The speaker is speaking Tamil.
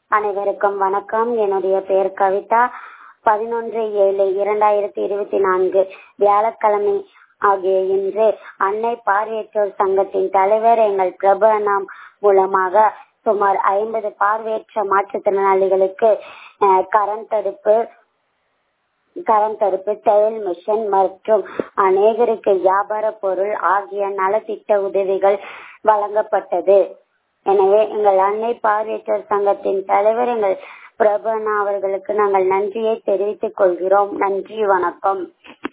அனைவருக்கும் வணக்கம் என்னுடைய பெயர் கவிதா பதினொன்று ஏழு இரண்டாயிரத்தி இருபத்தி நான்கு வியாழக்கிழமை ஆகிய இன்று அன்னை பார்வையற்றோர் சங்கத்தின் தலைவர் எங்கள் பிரபு அண்ணா மூலமாக சுமார் ஐம்பது பார்வையற்ற மாற்றுத்திறனாளிகளுக்கு அஹ், கரண் தடுப்பு கரண் தடுப்பு தையல் மிஷன் மற்றும் அநேகருக்கு வியாபார பொருள் ஆகிய நலத்திட்ட உதவிகள் வழங்கப்பட்டது எனவே எங்கள் அன்னை பார்வையற்றோர் சங்கத்தின் தலைவர் எங்கள் பிரபு அண்ணா அவர்களுக்கு நாங்கள் நன்றியை தெரிவித்துக் கொள்கிறோம் நன்றி வணக்கம்